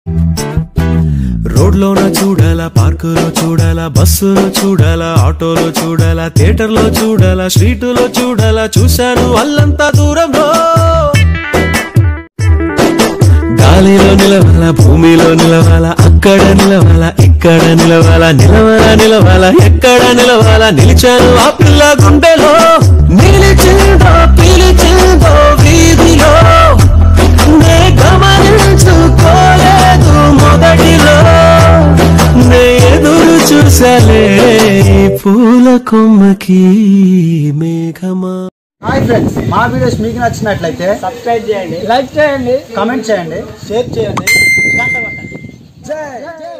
రోడ్లోన చూడాలా పార్కులో చూడాలా బస్సులో చూడాలా ఆటోలో చూడాలా థియేటర్లో చూడాలా స్ట్రీటులో చూడాలా చూశాను అల్లంతా దూరంలో గాలిలో నిలవాల భూమిలో నిలవాల అక్కడ నిలవాల ఇక్కడ నిలవాల నిలవాల నిలవాల ఎక్కడ నిలవాల నిలిచాను ఆ పిల్ల గుండెలో నిలిచిందో పిలిచిందో వీధిలో నే గమనించుకోలేదు మొదటిలో నే ఎదురు చూసలే ఈ పూల కొమ్మకి మేఘమా హాయ్ ఫ్రెండ్స్ మా వీడియోస్ మీకు నచ్చినట్లయితే సబ్స్క్రైబ్ చేయండి లైక్ చేయండి కామెంట్ చేయండి షేర్ చేయండి జై